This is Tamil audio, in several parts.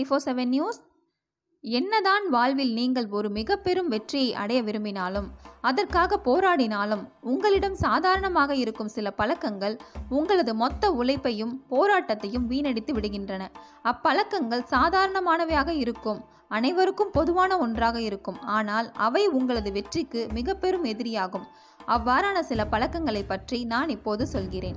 டுவெண்ட்டி ஃபோர் செவன் நியூஸ் என்னதான் வாழ்வில் நீங்கள் ஒரு மிக பெரும் வெற்றியை அடைய விரும்பினாலும் அதற்காக போராடினாலும் உங்களிடம் சாதாரணமாக இருக்கும் சில பழக்கங்கள் உங்களது மொத்த உழைப்பையும் போராட்டத்தையும் வீணடித்து விடுகின்றன அப்பழக்கங்கள் சாதாரணமானவையாக இருக்கும் அனைவருக்கும் பொதுவான ஒன்றாக இருக்கும் ஆனால் அவை உங்களது வெற்றிக்கு மிக பெரும் எதிரியாகும் அவ்வாறான சில பழக்கங்களை பற்றி நான் இப்போது சொல்கிறேன்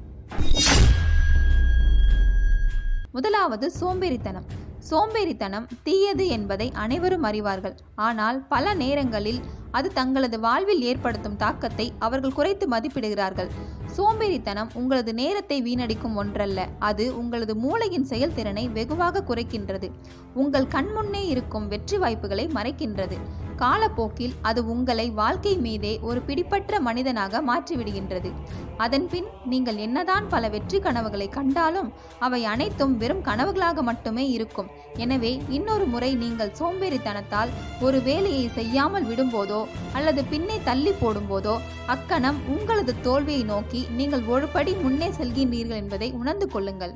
முதலாவது சோம்பேறித்தனம் சோம்பேறித்தனம் தீயது என்பதை அனைவரும் அறிவார்கள் ஆனால் பல நேரங்களில் அது தங்களது வாழ்வில் ஏற்படுத்தும் தாக்கத்தை அவர்கள் குறைத்து மதிப்பிடுகிறார்கள் சோம்பேறித்தனம் உங்களது நேரத்தை வீணடிக்கும் ஒன்றல்ல அது உங்களது மூளையின் செயல்திறனை வெகுவாக குறைக்கின்றது உங்கள் கண்முன்னே இருக்கும் வெற்றி வாய்ப்புகளை மறைக்கின்றது காலப்போக்கில் அது உங்களை வாழ்க்கை மீதே ஒரு பிடிப்பற்ற மனிதனாக மாற்றிவிடுகின்றது அதன்பின் நீங்கள் என்னதான் பல வெற்றி கனவுகளை கண்டாலும் அவை அனைத்தும் வெறும் கனவுகளாக மட்டுமே இருக்கும் எனவே இன்னொரு முறை நீங்கள் சோம்பேறித்தனத்தால் ஒரு வேலையை செய்யாமல் விடும்போதோ அல்லது பின்னே தள்ளி போடும்போதோ அக்கணம் உங்களது தோல்வியை நோக்கி நீங்கள் ஒரு படி முன்னே செல்கின்றீர்கள் என்பதை உணர்ந்து கொள்ளுங்கள்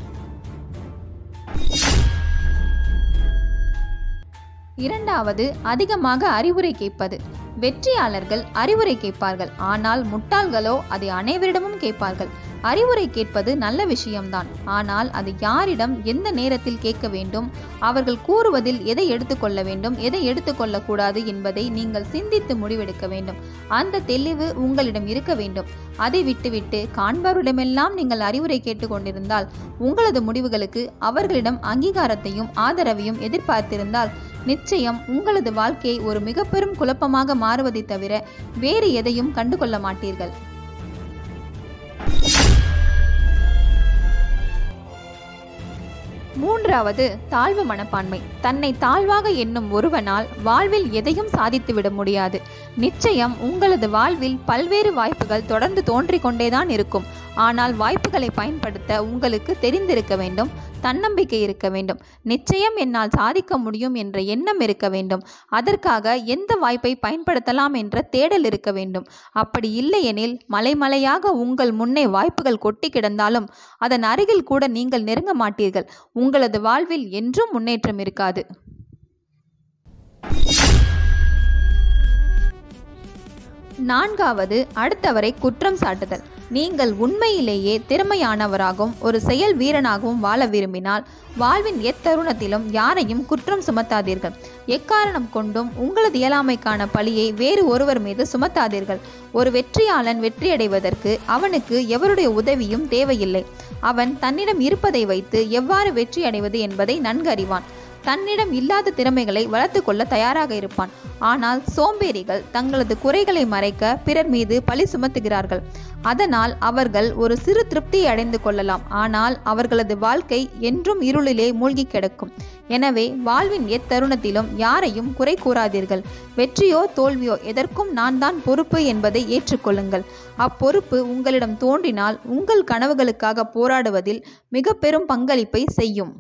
இரண்டாவது அதிகமாக அறிவுரை கேட்பது வெற்றியாளர்கள் அறிவுரை கேட்பார்கள் ஆனால் முட்டாள்களோ அதை அனைவரிடமும் கேட்பார்கள் அறிவுரை கேட்பது நல்ல விஷயம்தான் ஆனால் அது யாரிடம் எந்த நேரத்தில் கேட்க வேண்டும் அவர்கள் கூறுவதில் எதை எடுத்துக்கொள்ள வேண்டும் எதை எடுத்துக்கொள்ளக்கூடாது என்பதை நீங்கள் சிந்தித்து முடிவெடுக்க வேண்டும் அந்த தெளிவு உங்களிடம் இருக்க வேண்டும் அதை விட்டுவிட்டு காண்பவரிடமெல்லாம் நீங்கள் அறிவுரை கேட்டுக்கொண்டிருந்தால் உங்களது முடிவுகளுக்கு அவர்களிடம் அங்கீகாரத்தையும் ஆதரவையும் எதிர்பார்த்திருந்தால் நிச்சயம் உங்களது வாழ்க்கையை ஒரு மிக பெரும் குழப்பமாக மாறுவதை தவிர வேறு எதையும் கண்டுகொள்ள மாட்டீர்கள் மூன்றாவது தாழ்வு மனப்பான்மை தன்னை தாழ்வாக எண்ணும் ஒருவனால் வாழ்வில் எதையும் சாதித்துவிட முடியாது நிச்சயம் உங்களது வாழ்வில் பல்வேறு வாய்ப்புகள் தொடர்ந்து தோன்றிக் கொண்டேதான் இருக்கும் ஆனால் வாய்ப்புகளை பயன்படுத்த உங்களுக்கு தெரிந்திருக்க வேண்டும் தன்னம்பிக்கை இருக்க வேண்டும் நிச்சயம் என்னால் சாதிக்க முடியும் என்ற எண்ணம் இருக்க வேண்டும் அதற்காக எந்த வாய்ப்பை பயன்படுத்தலாம் என்ற தேடல் இருக்க வேண்டும் அப்படி இல்லையெனில் மலைமலையாக உங்கள் முன்னே வாய்ப்புகள் கொட்டி கிடந்தாலும் அதன் அருகில் கூட நீங்கள் நெருங்க மாட்டீர்கள் உங்களது வாழ்வில் என்றும் முன்னேற்றம் இருக்காது நான்காவது அடுத்தவரை குற்றம் சாட்டுதல் நீங்கள் உண்மையிலேயே திறமையானவராகவும் ஒரு செயல் வீரனாகவும் வாழ விரும்பினால் வாழ்வின் எத்தருணத்திலும் யாரையும் குற்றம் சுமத்தாதீர்கள் எக்காரணம் கொண்டும் உங்களது இயலாமைக்கான பழியை வேறு ஒருவர் மீது சுமத்தாதீர்கள் ஒரு வெற்றியாளன் வெற்றியடைவதற்கு அவனுக்கு எவருடைய உதவியும் தேவையில்லை அவன் தன்னிடம் இருப்பதை வைத்து எவ்வாறு வெற்றி அடைவது என்பதை நன்கு அறிவான் தன்னிடம் இல்லாத திறமைகளை வளர்த்து கொள்ள தயாராக இருப்பான் ஆனால் சோம்பேறிகள் தங்களது குறைகளை மறைக்க பிறர் மீது பழி சுமத்துகிறார்கள் அதனால் அவர்கள் ஒரு சிறு திருப்தியை அடைந்து கொள்ளலாம் ஆனால் அவர்களது வாழ்க்கை என்றும் இருளிலே மூழ்கி கிடக்கும் எனவே வாழ்வின் எத்தருணத்திலும் யாரையும் குறை கூறாதீர்கள் வெற்றியோ தோல்வியோ எதற்கும் நான் தான் பொறுப்பு என்பதை ஏற்றுக்கொள்ளுங்கள் அப்பொறுப்பு உங்களிடம் தோன்றினால் உங்கள் கனவுகளுக்காக போராடுவதில் மிக பெரும் பங்களிப்பை செய்யும்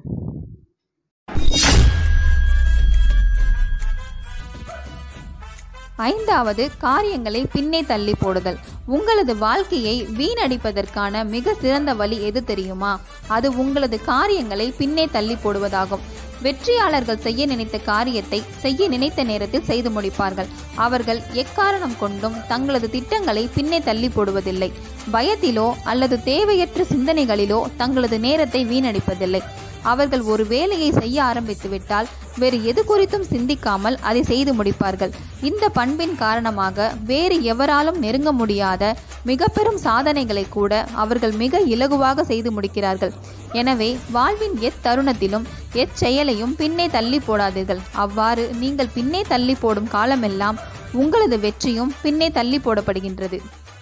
ஐந்தாவது காரியங்களை பின்னே தள்ளி போடுதல் உங்களது வாழ்க்கையை வீணடிப்பதற்கான மிக சிறந்த வழி எது தெரியுமா அது உங்களது காரியங்களை பின்னே தள்ளி போடுவதாகும் வெற்றியாளர்கள் செய்ய நினைத்த காரியத்தை செய்ய நினைத்த நேரத்தில் செய்து முடிப்பார்கள் அவர்கள் எக்காரணம் கொண்டும் தங்களது திட்டங்களை பின்னே தள்ளி போடுவதில்லை பயத்திலோ அல்லது தேவையற்ற சிந்தனைகளிலோ தங்களது நேரத்தை வீணடிப்பதில்லை அவர்கள் ஒரு வேலையை செய்ய ஆரம்பித்து விட்டால் வேறு எது குறித்தும் சிந்திக்காமல் அதை செய்து முடிப்பார்கள் இந்த பண்பின் காரணமாக வேறு எவராலும் நெருங்க முடியாத மிக பெரும் சாதனைகளை கூட அவர்கள் மிக இலகுவாக செய்து முடிக்கிறார்கள் எனவே வாழ்வின் எத்தருணத்திலும் எச்செயலையும் பின்னே தள்ளி போடாதீர்கள் அவ்வாறு நீங்கள் பின்னே தள்ளி போடும் காலமெல்லாம் உங்களது வெற்றியும் பின்னே தள்ளி போடப்படுகின்றது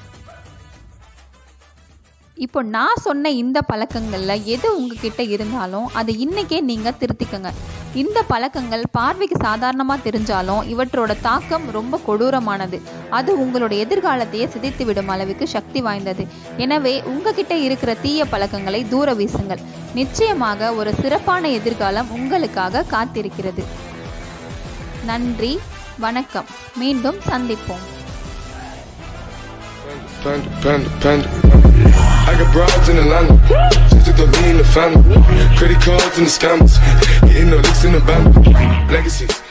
இப்போ நான் சொன்ன இந்த பழக்கங்களில் எது உங்ககிட்ட இருந்தாலும் அதை இன்னைக்கே நீங்கள் திருத்திக்கங்க இந்த பழக்கங்கள் பார்வைக்கு சாதாரணமாக தெரிஞ்சாலும் இவற்றோட தாக்கம் ரொம்ப கொடூரமானது அது உங்களோட எதிர்காலத்தையே சிதைத்து விடும் அளவுக்கு சக்தி வாய்ந்தது எனவே உங்ககிட்ட இருக்கிற தீய பழக்கங்களை தூர வீசுங்கள் நிச்சயமாக ஒரு சிறப்பான எதிர்காலம் உங்களுக்காக காத்திருக்கிறது நன்றி வணக்கம் மீண்டும் சந்திப்போம் Panda, panda, panda. I got broads in Atlanta. Just took the lean in the family. Credit cards and the scammers. Getting no licks in the bank. Legacies.